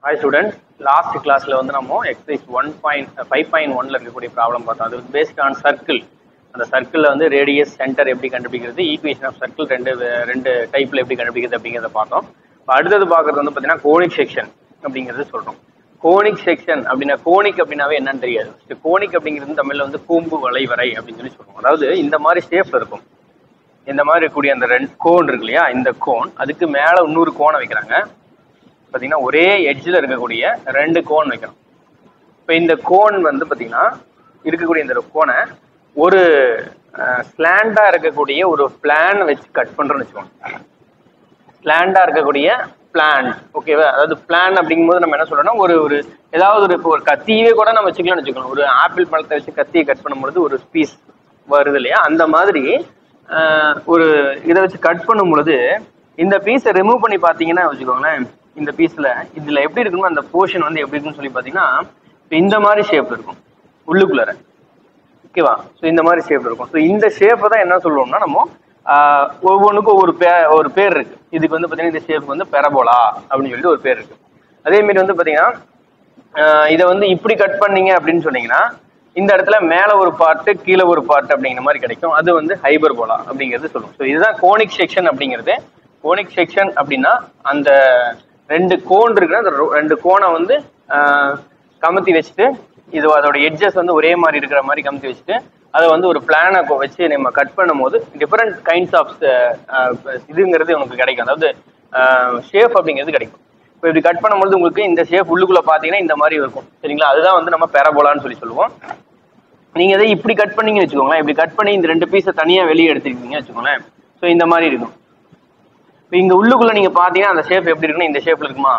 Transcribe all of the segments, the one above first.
hi student last கிளாஸ்ல வந்து நம்ம exercise one point five point ஒன்ல இருக்கக்கூடிய ப்ராப்ளம் பார்த்தோம் அது பேஸ்ட் ஆன் சர்க்கிள் அந்த சர்க்கிளில் வந்து ரேடியஸ் சென்டர் எப்படி கண்டுபிடிக்கிறது ஈக்குவேஷன் ஆஃப் சர்க்கிள் ரெண்டு வே- ரெண்டு டைப்ல எப்படி கண்டுபிடிக்கிறது அப்படிங்கிறத பார்த்தோம் இப்போ அடுத்தது பார்க்கறது வந்து பார்த்தீங்கன்னா கோனிக் செக்ஷன் அப்படிங்கிறது சொல்றோம் கோனிக் செக்ஷன் அப்படின்னா கோனிக் அப்படின்னாவே என்னன்னு தெரியாது கோனிக் அப்படிங்கிறது தமிழ்ல வந்து கூம்பு வளைவரை அப்படின்னு சொல்லி சொல்லுவோம் அதாவது இந்த மாதிரி ஷேப்ல இருக்கும் இந்த மாதிரி இருக்கக்கூடிய அந்த ரெண்டு கோன் இருக்கு இல்லையா இந்த கோன் அதுக்கு மேல இன்னொரு கோனை வைக்கிறாங்க பாத்தீங்கன்னா ஒரே எட்ஜில் இருக்கக்கூடிய ரெண்டு கோன் வைக்கணும் இப்போ இந்த கோன் வந்து பாத்தீங்கன்னா இருக்கக்கூடிய இந்த கோனை ஒரு ஸ்லாண்டா இருக்கக்கூடிய ஒரு பிளான் வச்சு கட் பண்றோம்னு வச்சுக்கோங்க ஸ்லாண்டா இருக்கக்கூடிய பிளான் ஓகேவா அதாவது பிளான் அப்படிங்கும்போது நம்ம என்ன சொல்றோம்னா ஒரு ஒரு ஏதாவது ஒரு இப்போ ஒரு கத்தியவே கூட நம்ம வச்சுக்கலாம்னு வச்சுக்கணும் ஒரு ஆப்பிள் பழத்தை வச்சு கத்தியை கட் பண்ணும்பொழுது ஒரு பீஸ் வருது இல்லையா அந்த மாதிரி ஆஹ், ஒரு இதை வச்சு கட் பண்ணும் பொழுது இந்த பீஸை ரிமூவ் பண்ணி பார்த்தீங்கன்னா வச்சுக்கோங்களேன் இந்த பீஸ்ல இதுல எப்படி இருக்கணும் அந்த போர்ஷன் வந்து எப்படி இருக்குன்னு சொல்லி பார்த்தீங்கன்னா இப்ப இந்த மாதிரி ஷேப் இருக்கும் உள்ளுக்குள்ளார ஓகேவா ஸோ இந்த மாதிரி ஷேப் இருக்கும் ஸோ இந்த ஷேப்பை தான் என்ன சொல்லுவோம்னா நம்ம ஆஹ், ஒவ்வொன்றுக்கும் ஒரு பே ஒரு பேர் இருக்கு இதுக்கு வந்து பார்த்தீங்கன்னா இந்த ஷேப் வந்து பெரபோலா அப்படின்னு சொல்லிட்டு ஒரு பேர் இருக்கு அதே மாதிரி வந்து பார்த்தீங்கன்னா ஆஹ், இதை வந்து இப்படி கட் பண்ணீங்க அப்படின்னு சொன்னீங்கன்னா இந்த இடத்துல மேல ஒரு பார்ட்டு கீழே ஒரு பார்ட் அப்படிங்கிற மாதிரி கிடைக்கும் அது வந்து ஹைபர்போலா அப்படிங்கிறது சொல்லுவோம் ஸோ இதுதான் கோனிக் செக்ஷன் அப்படிங்கிறது கோனிக் செக்ஷன் அப்படின்னா அந்த ரெண்டு கோன் இருக்கிற அந்த ரொ- ரெண்டு கோனை வந்து ஆஹ், கமுத்தி வச்சுட்டு இது அதோட எட்ஜஸ் வந்து ஒரே மாதிரி இருக்கிற மாதிரி கமுத்தி வச்சுட்டு அதை வந்து ஒரு பிளானை வச்சு நம்ம கட் பண்ணும்போது டிஃப்ரெண்ட் கைண்ட்ஸ் ஆஃப் இதுங்கிறது உங்களுக்கு கிடைக்கும் அதாவது ஷேப் அப்படிங்கிறது கிடைக்கும் இப்போ இப்படி கட் பண்ணும்போது உங்களுக்கு இந்த ஷேப் உள்ளுக்குள்ள பார்த்தீங்கன்னா இந்த மாதிரி இருக்கும் சரிங்களா அதுதான் வந்து நம்ம பெரபோலான்னு சொல்லி சொல்லுவோம் நீங்க இதை இப்படி கட் பண்ணீங்கன்னு வச்சுக்கோங்களேன் இப்படி கட் பண்ணி இந்த ரெண்டு பீஸை தனியா வெளியே எடுத்துருக்கீங்கன்னு வச்சுக்கோங்களேன் ஸோ இந்த மாதிரி இருக்கும் இப்போ இங்க உள்ளுக்குள்ள நீங்க பாத்தீங்கன்னா அந்த ஷேப் எப்படி இருக்குன்னா இந்த ஷேப்ல இருக்குமா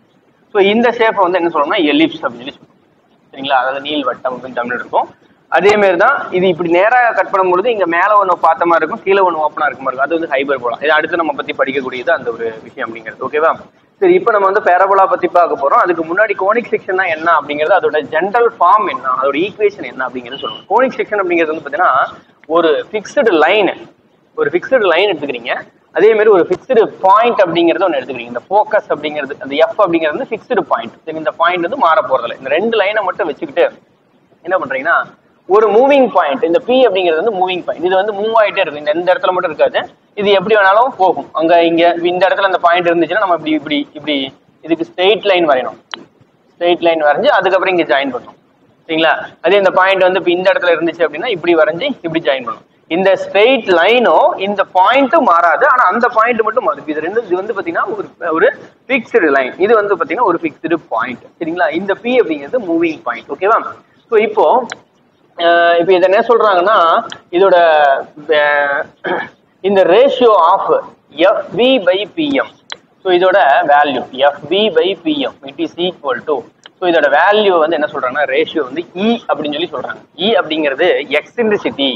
ஸோ இந்த ஷேப்பை வந்து என்ன சொல்லணும்னா எலிப்ஸ் அப்படின்னு சொல்லி சொல்லுவோம் சரிங்களா அதாவது நீள் வட்டம் அப்படின்னு தமிழ் இருக்கும் அதே மாதிரி தான் இது இப்படி நேராக கட் பண்ணும்பொழுது இங்க மேல ஒன்று பார்த்த மாதிரி இருக்கும் கீழே ஒன்று ஓப்பனா இருக்க மாதிரி இருக்கும் அது வந்து ஹைபர் போலாம் இது அடுத்து நம்ம பத்தி படிக்கக்கூடியது அந்த ஒரு விஷயம் அப்படிங்கிறது ஓகேவா சரி இப்போ நம்ம வந்து பேரபோலா பத்தி பார்க்க போறோம் அதுக்கு முன்னாடி கோனிக் செக்ஷன் என்ன அப்படிங்கிறது அதோட ஜென்ரல் ஃபார்ம் என்ன அதோட ஈக்குவேஷன் என்ன அப்படிங்கிறது சொல்லணும் கோனிக் செக்ஷன் அப்படிங்கிறது வந்து பாத்தீங்கன்னா ஒரு ஃபிக்ஸ்டு லைன் ஒரு ஃபிக்ஸ்டு லைன் எடுத்துக்கிறீங்க அதே மாதிரி ஒரு ஃபிக்ஸ்டு பாயிண்ட் அப்படிங்கறத ஒன்று எடுத்துக்கிறீங்க இந்த ஃபோக்கஸ் அப்படிங்கிறது அந்த எஃப் அப்படிங்கிறது வந்து ஃபிக்ஸ்டு பாயிண்ட் சரி இந்த பாயிண்ட் வந்து மாற போறதில்ல இந்த ரெண்டு லைனை மட்டும் வச்சுக்கிட்டு என்ன பண்றீங்கன்னா ஒரு மூவிங் பாயிண்ட் இந்த பி அப்படிங்கிறது வந்து மூவிங் பாயிண்ட் இது வந்து மூவ் ஆயிட்டே இருக்கும் இந்த இந்த இடத்துல மட்டும் இருக்காது இது எப்படி வேணாலும் போகும் அங்க இங்க இந்த இடத்துல அந்த பாயிண்ட் இருந்துச்சுன்னா நம்ம இப்படி இப்படி இப்படி இதுக்கு ஸ்ட்ரெயிட் லைன் வரையணும் ஸ்ட்ரெயிட் லைன் வரைஞ்சு அதுக்கப்புறம் இங்க ஜாயின் பண்ணணும் சரிங்களா அதே இந்த பாயிண்ட் வந்து இப்போ இந்த இடத்துல இருந்துச்சு அப்படின்னா இப்படி வரைஞ்சு இப்படி ஜாயின் பண்ணணும் இந்த ஸ்ட்ரெயிட் லைனும் இந்த பாயிண்ட்டும் மாறாது ஆனா அந்த பாயிண்ட் மட்டும் மாறுது இது ரெண்டு இது வந்து பாத்தீங்கன்னா ஒரு ஒரு ஃபிக்ஸ்டு லைன் இது வந்து பாத்தீங்கன்னா ஒரு ஃபிக்ஸ்டு பாயிண்ட் சரிங்களா இந்த பி அப்படிங்கிறது மூவிங் பாயிண்ட் ஓகேவா ஸோ இப்போ அஹ் இப்போ இதை என்ன சொல்றாங்கன்னா இதோட அஹ், இந்த ratio of FP by PM so இதோட value FP by PM it is equal to so இதோட வேல்யூ வந்து என்ன சொல்றாங்கன்னா ரேஷியோ வந்து இ அப்படின்னு சொல்லி சொல்றாங்க இ அப்படிங்கிறது எக்ஸென்ட்ரிசிட்டி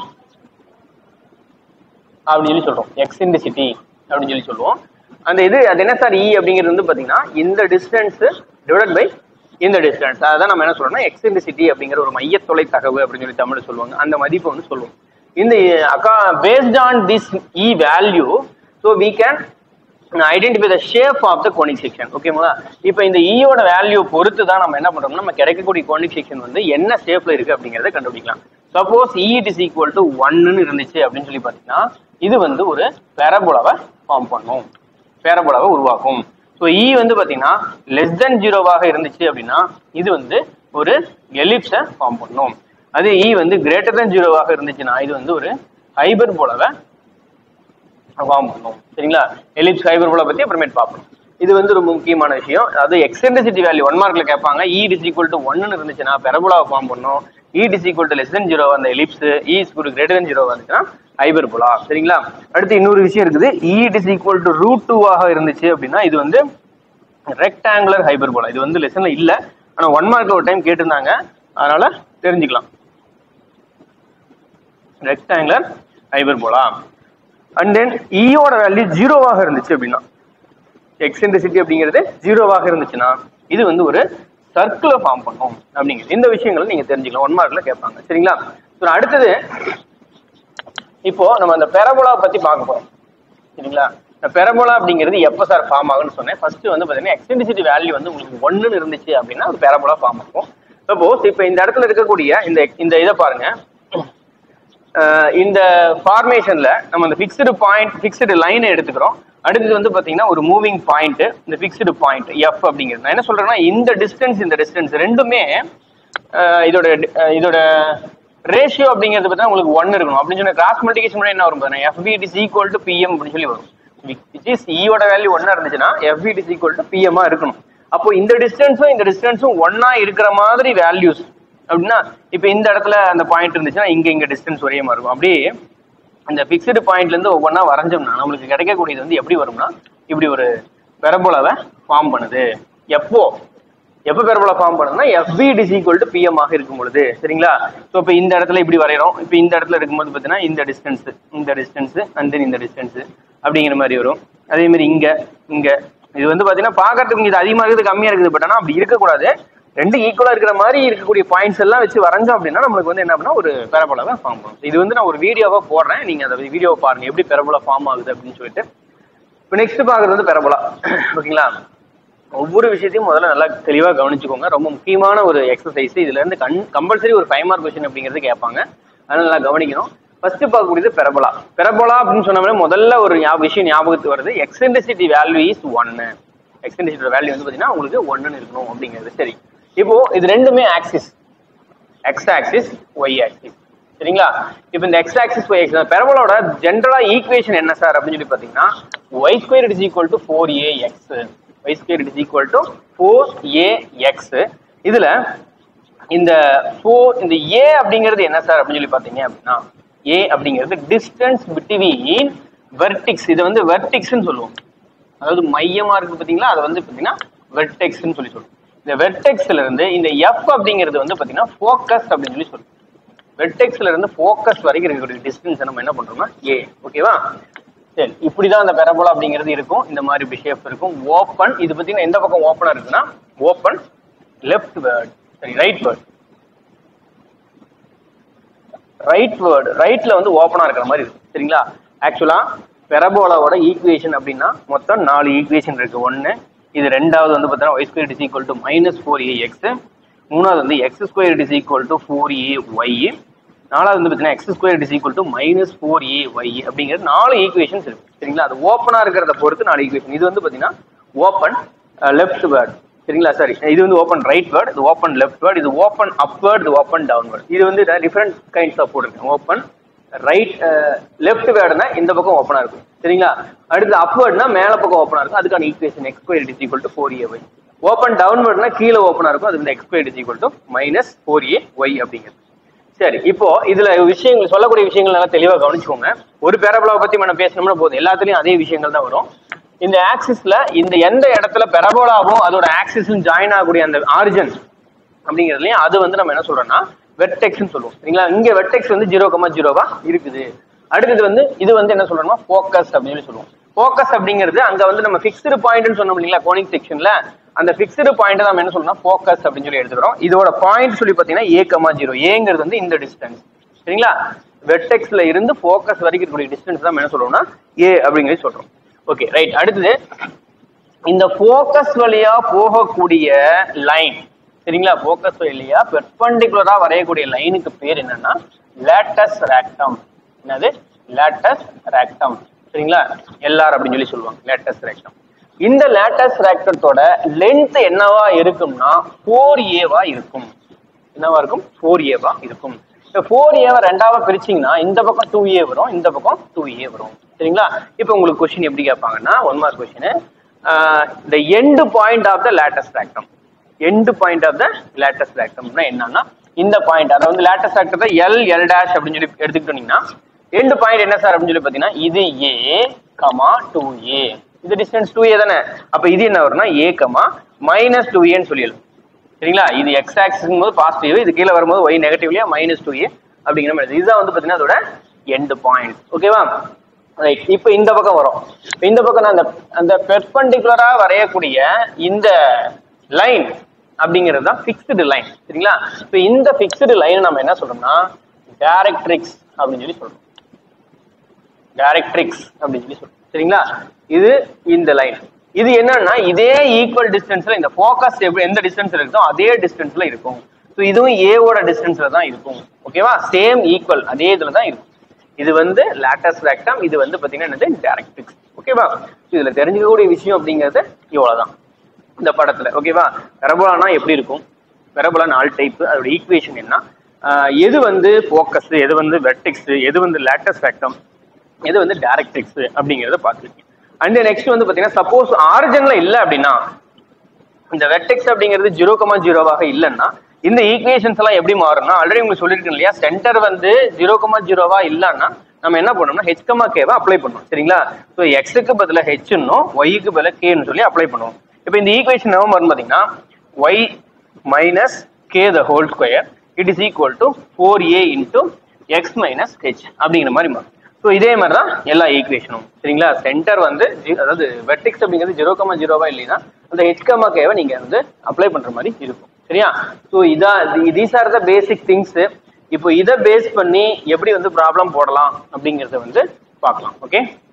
அப்படின்னு சொல்லி சொல்றோம் எக்ஸென்ட்ரிசிட்டி அப்படின்னு சொல்லி சொல்லுவோம் அந்த இது அது என்ன சார் இ அப்படிங்கிறது வந்து பாத்தீங்கன்னா இந்த டிஸ்டன்ஸ் டிவைட் பை இந்த டிஸ்டன்ஸ் அதான் நம்ம என்ன சொல்றோம்னா எக்ஸென்ட்ரிசிட்டி அப்படிங்கிற ஒரு மையத்தொலை தகவு அப்படின்னு சொல்லி தமிழ்ல சொல்லுவாங்க அந்த மதிப்பை வந்து சொல்லுவோம் இந்த அக்கா based on this E value so we can identify the shape of the conic section ஓகேங்களா இப்போ இந்த ஈயோட வேல்யூ பொறுத்து தான் நம்ம என்ன பண்றோம்னா நம்ம கிடைக்கக்கூடிய கோனிக் செக்ஷன் வந்து என்ன ஷேப்ல இருக்கு அப்படிங்கறத கண்டுபிடிக்கலாம் suppose E it is equal to ஒன்னு இருந்துச்சு அப்படின்னு சொல்லி பார்த்தீங்கன்னா இது வந்து ஒரு பெரபோலாவை ஃபார்ம் பண்ணும் பேரபோலாவை உருவாக்கும் ஸோ இ வந்து பார்த்தீங்கன்னா லெஸ் தென் ஜீரோவாக இருந்துச்சு அப்படின்னா இது வந்து ஒரு எலிப்ஸை ஃபார்ம் பண்ணும் அதே இ வந்து கிரேட்டர் தென் ஜீரோவாக இருந்துச்சுன்னா இது வந்து ஒரு ஹைபர் போலவை ஃபார்ம் பண்ணும் சரிங்களா எலிப்ஸ் ஹைபர் போல பத்தி அப்புறமேட்டு பார்ப்போம் இது வந்து ரொம்ப முக்கியமான விஷயம் அதாவது எக்ஸென்ட்ரிசிட்டி வேல்யூ ஒன் மார்க்ல கேட்பாங்க இ இஸ் ஈக்குவல் டு ஒன்னு இருந்துச்சுன்னா பெரபோலாவை ஃபார்ம் பண்ணும் E is equal to less than zero அந்த ellipse E is greater than zero வந்துச்சுன்னா ஹைபர் போலா சரிங்களா அடுத்து இன்னொரு விஷயம் இருக்குது E is equal to root டூவாக இருந்துச்சு அப்படின்னா இது வந்து ரெக்டாங்குலர் ஹைபர் போலா இது வந்து லெசன்ல இல்ல ஆனா ஒன் மார்க்ல ஒரு டைம் கேட்டிருந்தாங்க அதனால தெரிஞ்சுக்கலாம் rectangular hyperbola and then ஈயோட வேல்யூ ஜீரோவாக இருந்துச்சு அப்படின்னா எக்ஸென்ட்ரிசிட்டி அப்படிங்கிறது ஜீரோவாக இருந்துச்சுன்னா இது வந்து ஒரு சர்க்கிளை ஃபார்ம் பண்ணும் அப்படிங்கிறது இந்த விஷயங்களை நீங்க தெரிஞ்சுக்கலாம் ஒன் மார்க்ல கேட்பாங்க சரிங்களா So, அடுத்தது இப்போ நம்ம அந்த பெரபோலா பத்தி பார்க்க போறோம் சரிங்களா பெரபோலா அப்படிங்கிறது எப்போ சார் ஃபார்ம் ஆகும்னு சொன்னேன் ஃபர்ஸ்ட் வந்து பார்த்தீங்கன்னா எக்ஸ்டென்டிசிட்டி வேல்யூ வந்து உங்களுக்கு ஒன்றுன்னு இருந்துச்சு அப்படின்னா அது பெரபோலா ஃபார்ம் ஆகும் சப்போஸ் இப்போ இந்த இடத்துல இருக்கக்கூடிய இந்த இந்த இதை பாருங்க அஹ் இந்த ஃபார்மேஷன்ல நம்ம இந்த ஃபிக்ஸ்டு பாயிண்ட் ஃபிக்ஸ்டு லைனை எடுத்துக்கிறோம் அடுத்தது வந்து பாத்தீங்கன்னா ஒரு மூவிங் பாயிண்ட் இந்த ஃபிக்ஸ்டு பாயிண்ட் எஃப் அப்படிங்கிறது நான் என்ன சொல்றேன்னா இந்த டிஸ்டன்ஸ் இந்த டிஸ்டன்ஸ் ரெண்டுமே அஹ் இதோட அஹ் இதோட ரேஷியோ அப்படிங்கிறது பார்த்தீங்கன்னா உங்களுக்கு ஒன் இருக்கணும் அப்படின்னு சொன்னா கிராஸ் மல்டிகேஷன் பண்ணி என்ன வரும் பாருங்க FP it is equal to PM அப்படின்னு சொல்லி வரும் விச் இஸ் ஈயோட வேல்யூ ஒன்னா இருந்துச்சுன்னா FP it is equal to பிஎம்மா இருக்கணும் அப்போ இந்த டிஸ்டன்ஸும் இந்த டிஸ்டன்ஸும் ஒன்னா இருக்கிற மாதிரி வேல்யூஸ் அப்படின்னா இப்போ இந்த இடத்துல அந்த பாயிண்ட் இருந்துச்சுன்னா இங்க இங்க டிஸ்டன்ஸ் ஒரே மாதிரி இருக்கும் அப்படியே இந்த ஃபிக்ஸ்டு பாயிண்ட்ல இருந்து ஒவ்வொன்றா வரைஞ்சோம்னா நம்மளுக்கு கிடைக்கக்கூடியது வந்து எப்படி வரும்னா இப்படி ஒரு பெரபோலாவை ஃபார்ம் பண்ணுது எப்போ எப்போ பெரபோலா ஃபார்ம் பண்ணுதுன்னா FP is equal to PM ஆக இருக்கும் பொழுது சரிங்களா ஸோ இப்போ இந்த இடத்துல இப்படி வரைகிறோம் இப்போ இந்த இடத்துல இருக்கும்போது பார்த்தீங்கன்னா இந்த டிஸ்டன்ஸ் இந்த டிஸ்டன்ஸ் அண்ட் தென் இந்த டிஸ்டன்ஸ் அப்படிங்கிற மாதிரி வரும் அதே மாதிரி இங்க இங்க இது வந்து பார்த்தீங்கன்னா பார்க்கறதுக்கு இது அதிகமாக இருக்குது கம்மியாக இருக்குது பட் ஆனால் அப்படி இருக்கக்கூடாது ரெண்டு ஈக்குவலா இருக்கிற மாதிரி இருக்கக்கூடிய பாயிண்ட்ஸ் எல்லாம் வச்சு வரைஞ்சோம் அப்படின்னா நம்மளுக்கு வந்து என்ன அப்படின்னா ஒரு பெரபோலாவை ஃபார்ம் பண்ணும் இது வந்து நான் ஒரு வீடியோவா போடுறேன் நீங்க அந்த வீடியோவை பாருங்க எப்படி பெரபோலா ஃபார்ம் ஆகுது அப்படின்னு சொல்லிட்டு இப்போ நெக்ஸ்ட் பார்க்கறது வந்து பெரபோலா ஓகேங்களா ஒவ்வொரு விஷயத்தையும் முதல்ல நல்லா தெளிவாக கவனிச்சுக்கோங்க ரொம்ப முக்கியமான ஒரு எக்ஸசைஸ் இதுல இருந்து கண் கம்பல்சரி ஒரு ஃபைவ் மார்க் கொஸ்டின் அப்படிங்கிறது கேட்பாங்க அதனால நல்லா கவனிக்கணும் ஃபர்ஸ்ட் பார்க்கக்கூடியது பெரபோலா பெரபோலா அப்படின்னு சொன்னோம்னா முதல்ல ஒரு ஞா- விஷயம் ஞாபகத்துக்கு வருது எக்ஸென்ட்ரிசிட்டி வேல்யூ இஸ் ஒன்னு எக்ஸென்ட்ரிசிட்டி வேல்யூ வந்து பார்த்தீங்கன்னா உங்களுக்கு ஒன்றுன்னு இருக்கணும் அப்படிங்கிறது சரி இப்போ இது ரெண்டுமே axis X axis Y axis சரிங்களா இப்போ இந்த எக்ஸ் ஆக்சிஸ் ஒய் ஆக்சிஸ் பெரபோலோட ஜென்ரலா ஈக்குவேஷன் என்ன சார் அப்படின்னு சொல்லி பார்த்தீங்கன்னா Y square is equal to four A X Y square is equal to four A X இதுல இந்த ஃபோர் இந்த ஏ அப்படிங்கிறது என்ன சார் அப்படின்னு சொல்லி பார்த்தீங்க அப்படின்னா ஏ அப்படிங்கிறது டிஸ்டன்ஸ் பிட்வீன் வெர்டிக்ஸ் இது வந்து வெர்டிக்ஸ்னு சொல்லுவோம் அதாவது மையமா இருக்கு பாத்தீங்களா அதை வந்து பாத்தீங்கன்னா வெர்டெக்ஸ்னு சொல்லி சொல்லுவோம் இந்த வெர்டெக்ஸ்ல இருந்து இந்த எஃப் அப்படிங்கிறது வந்து பாத்தீங்கன்னா ஃபோக்கஸ் அப்படின்னு சொல்லி சொல்லுவோம் வெர்டெக்ஸ்ல இருந்து ஃபோக்கஸ் வரைக்கும் இருக்கக்கூடிய டிஸ்டன்ஸ் நம்ம என்ன பண்றோம்னா ஏ ஓகேவா சரி இப்படிதான் அந்த பெரபோலா அப்படிங்கிறது இருக்கும் இந்த மாதிரி இப்படி ஷேப் இருக்கும் ஓப்பன் இது பாத்தீங்கன்னா எந்த பக்கம் ஓப்பனா இருக்குன்னா ஓப்பன் லெஃப்ட் வேர்ட் சரி ரைட் வேர்ட் ரைட் வேர்டு ரைட்ல வந்து ஓப்பனா இருக்கிற மாதிரி இருக்கு சரிங்களா ஆக்சுவலா பெரபோலாவோட ஈக்குவேஷன் அப்படின்னா மொத்தம் நாலு ஈக்குவேஷன் இருக்கு ஒன்னு இது ரெண்டாவது வந்து பார்த்தீங்கன்னா Y square is equal to minus four A X மூணாவது வந்து X square is equal to four A Y நாலாவது வந்து பார்த்தீங்கன்னா X square is equal to minus four A Y அப்படிங்கிறது நாலு ஈக்குவேஷன்ஸ் இருக்கு சரிங்களா அது ஓப்பனா இருக்கிறத பொறுத்து நாலு ஈக்குவேஷன் இது வந்து பார்த்தீங்கன்னா ஓப்பன் லெஃப்ட் வேர்ட் சரிங்களா சாரி இது வந்து ஓப்பன் ரைட் வேர்ட் இது ஓப்பன் லெஃப்ட் வேர்ட் இது ஓப்பன் அப்வேர்ட் இது ஓப்பன் டவுன்வேர்ட் இது வந்து டிஃப்ரெண்ட் கைண்ட்ஸ் ஆஃப் போட்டிருக்கேன் ஓப்பன் ரைட் லெஃப்ட் வேர்டுனா இந்த பக்கம் ஓப்பனா இருக்கும் சரிங்களா அடுத்து அப்வேர்ட்னா மேல பக்கம் ஓப்பனா இருக்கும் அதுக்கான equation X square is equal to four A Y open டவுன்வேர்ட்னா கீழே ஓப்பனா இருக்கும் அது வந்து X square is equal to minus four A Y அப்படிங்கிறது சரி இப்போ இதுல விஷயங்கள் சொல்லக்கூடிய விஷயங்கள் நல்லா தெளிவா கவனிச்சுக்கோங்க ஒரு பேரபோலாவை பத்தி நம்ம பேசணும்னா போதும் எல்லாத்துலயும் அதே விஷயங்கள் தான் வரும் இந்த ஆக்சிஸ்ல இந்த எந்த இடத்துல பெரபோலாவும் அதோட ஆக்சிஸும் ஜாயின் ஆகக்கூடிய அந்த ஆரிஜன் அப்படிங்கிறதுலயும் அது வந்து நம்ம என்ன சொல்றோம்னா வெர்டெக்ஸ்னு சொல்லுவோம் சரிங்களா இங்க வெர்டெக்ஸ் வந்து ஜீரோ கமா ஜீரோவா இருக்குது அடுத்தது வந்து இது வந்து என்ன சொல்றோம்னா ஃபோக்கஸ் அப்படின்னு சொல்லி சொல்லுவோம் ஃபோக்கஸ் அப்படிங்கிறது அங்க வந்து நம்ம ஃபிக்ஸ்டு பாயிண்ட்னு சொன்னோம் இல்லைங்களா கோனிக் செக்ஷன்ல அந்த ஃபிக்ஸ்டு பாயிண்ட் நம்ம என்ன சொல்லணும்னா ஃபோக்கஸ் அப்படின்னு சொல்லி எடுத்துக்கிறோம் இதோட பாயிண்ட் சொல்லி பாத்தீங்கன்னா ஏ கமா ஜீரோ ஏங்கிறது வந்து இந்த டிஸ்டன்ஸ் சரிங்களா வெர்டெக்ஸ்ல இருந்து ஃபோக்கஸ் வரைக்கும் இருக்கக்கூடிய டிஸ்டன்ஸ் தான் நம்ம என்ன சொல்றோம்னா ஏ அப்படிங்கிறது சொல்றோம் ஓகே ரைட் அடுத்தது இந்த ஃபோக்கஸ் வழியா போகக்கூடிய லைன் சரிங்களா ஃபோக்கஸ் வழியா பெர்பண்டிகுலரா வரையக்கூடிய லைனுக்கு பேர் என்னன்னா லேட்டஸ் ரேக்டம் என்னது லேட்டஸ் ரேக்டம் சரிங்களா எல்ஆர் அப்படின்னு சொல்லி சொல்லுவாங்க லேட்டஸ் ரேக்டம் இந்த லேட்டஸ் ரேக்டத்தோட லென்த் என்னவா இருக்கும்னா ஃபோர் ஏவா இருக்கும் என்னவா இருக்கும் ஃபோர் ஏவா இருக்கும் இப்போ ஃபோர் ஏவை ரெண்டாவா பிரிச்சிங்கன்னா இந்த பக்கம் டூ ஏ வரும் இந்த பக்கம் டூ ஏ வரும் சரிங்களா இப்போ உங்களுக்கு கொஸ்டின் எப்படி கேட்பாங்கன்னா one mark question the end point of the latus rectum end point of the latus ரேக்டம்னா என்னன்னா இந்த பாயிண்ட் அதாவது லேட்டஸ்ட் ரேக்டத்தை எல் எல் டேஷ் அப்படின்னு சொல்லி எடுத்துக்கிட்டோம்னா எண்டு பாயிண்ட் என்ன சார் அப்படின்னு சொல்லி பார்த்தீங்கன்னா இது ஏ கமா டூ ஏ இது டிஸ்டன்ஸ் டூ ஏ தானே அப்போ இது என்ன வரும்னா ஏ கமா மைனஸ் டூ ஏன்னு சொல்லிடலாம் சரிங்களா இது எக்ஸ் ஆக்சிஸ் போது பாசிட்டிவ் இது கீழே வரும்போது ஒய் நெகட்டிவ்லயா மைனஸ் டூ ஏ அப்படிங்கிற மாதிரி இதுதான் வந்து பார்த்தீங்கன்னா அதோட எண்டு பாயிண்ட் ஓகேவா ரைட் இப்போ இந்த பக்கம் வரும் இப்ப இந்த பக்கம் நான் அந்த அந்த பெர்பண்டிகுலரா வரையக்கூடிய இந்த லைன் அப்படிங்கிறது தான் ஃபிக்ஸ்டு லைன் சரிங்களா இப்போ இந்த ஃபிக்ஸ்டு லைன் நம்ம என்ன சொல்றோம்னா டைரக்ட்ரிக்ஸ் அப்படின்னு சொல்லி சொல்றோம் டைரக்ட்ரிக்ஸ் அப்படின்னு சொல்லி சொல்றோம் சரிங்களா இது இந்த லைன் இது என்னன்னா இதே ஈக்குவல் டிஸ்டன்ஸ்ல இந்த ஃபோக்கஸ் எப்படி எந்த டிஸ்டன்ஸ்ல இருக்கோ அதே டிஸ்டன்ஸ்ல இருக்கும் ஸோ இதுவும் ஏவோட டிஸ்டன்ஸ்ல தான் இருக்கும் ஓகேவா சேம் ஈக்குவல் அதே இதுல தான் இருக்கும் இது வந்து லேட்டஸ்ட் ரெக்டம் இது வந்து பாத்தீங்கன்னா என்னது டைரக்ட்ரிக்ஸ் ஓகேவா இதுல தெரிஞ்சுக்கக்கூடிய விஷயம் அப்படிங்கிறது இவ்வளவுதான் இந்த படத்துல ஓகேவா பெரபோலானா எப்படி இருக்கும் பெரபோலா நாலு டைப் அதோட ஈக்குவேஷன் என்ன ஆஹ் எது வந்து ஃபோக்கஸ் எது வந்து வெர்டிக்ஸ் எது வந்து லேட்டஸ்ட் ரெக்டம் எது வந்து டைரக்ட்ரிக்ஸ் அப்படிங்கறத பார்த்துருக்கீங்க அண்ட் நெக்ஸ்ட் வந்து பாத்தீங்கன்னா சப்போஸ் ஆரிஜின்ல இல்ல அப்படின்னா இந்த வெர்டெக்ஸ் அப்படிங்கிறது ஜீரோ கமா ஜீரோவாக இல்லைன்னா இந்த ஈக்குவேஷன்ஸ் எல்லாம் எப்படி மாறும்னா ஆல்ரெடி உங்களுக்கு சொல்லியிருக்கேன் இல்லையா சென்டர் வந்து ஜீரோ கமா ஜீரோவா இல்லைன்னா நம்ம என்ன பண்ணோம்னா ஹெச் கமா கேவை அப்ளை பண்ணுவோம் சரிங்களா ஸோ எக்ஸுக்கு பதிலாக ஹெச்னும் ஒய்க்கு பதிலாக கேன்னு சொல்லி அப்ளை பண்ணுவோம் இப்போ இந்த ஈக்குவேஷன் என்ன வரும் பார்த்தீங்கன்னா Y minus K the whole square it is equal to four A into X minus H அப்படிங்கிற மாதிரி மாறும் ஸோ இதே மாதிரி தான் எல்லா ஈக்குவேஷனும் சரிங்களா சென்டர் வந்து ஜி- அதாவது வெர்டிக்ஸ் அப்படிங்கிறது ஜீரோ கமா ஜீரோவா இல்லைன்னா அந்த ஹெச் கமா கேவை நீங்க வந்து அப்ளை பண்ற மாதிரி இருக்கும் சரியா ஸோ இதா these are the basic things இப்போ இதை பேஸ் பண்ணி எப்படி வந்து ப்ராப்ளம் போடலாம் அப்படிங்கறத வந்து பார்க்கலாம் ஓகே